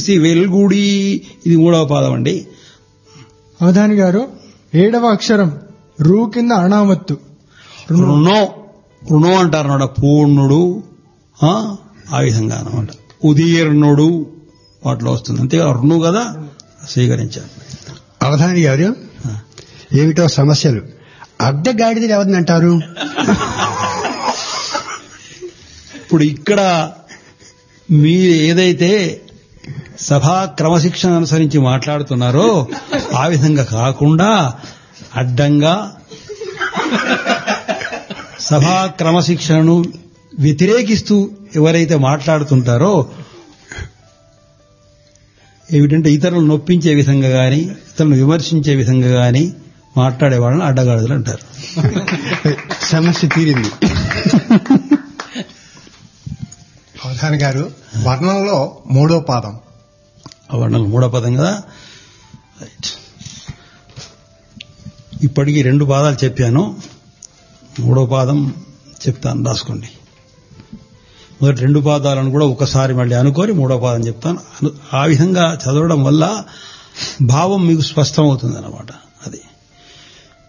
వెల్గుడి ఇది మూడవ పాదం అండి అవధాని గారు ఏడవ అక్షరం రూ కింద అణామత్తు రుణో రుణో అంటారు అన్నమాట పూర్ణుడు ఆ, ఆ విధంగా అనమాట ఉదీర్ణుడు వాటిలో వస్తుంది అంతే రుణు కదా స్వీకరించారు అవధాని గారు ఏమిటో సమస్యలు అడ్డగాడిదలు ఎవరినంటారు ఇప్పుడు ఇక్కడ మీరు ఏదైతే సభా క్రమశిక్షణ అనుసరించి మాట్లాడుతున్నారో ఆ విధంగా కాకుండా అడ్డంగా సభా క్రమశిక్షణను వ్యతిరేకిస్తూ ఎవరైతే మాట్లాడుతుంటారో ఏమిటంటే ఇతరులను నొప్పించే విధంగా గాని ఇతరులను విమర్శించే విధంగా గాని మాట్లాడే వాళ్ళని అడ్డగాడుదలు అంటారు సమస్య తీరింది అవధాని గారు వర్ణంలో మూడో పాదం ఆ వర్ణాలు మూడో పదం కదా రైట్ ఇప్పటికీ రెండు పాదాలు చెప్పాను మూడో పాదం చెప్తాను రాసుకోండి మొదటి రెండు పాదాలను కూడా ఒకసారి మళ్ళీ అనుకొని మూడో పాదం చెప్తాను అను- ఆ విధంగా చదవడం వల్ల భావం మీకు స్పష్టమవుతుంది అన్నమాట అది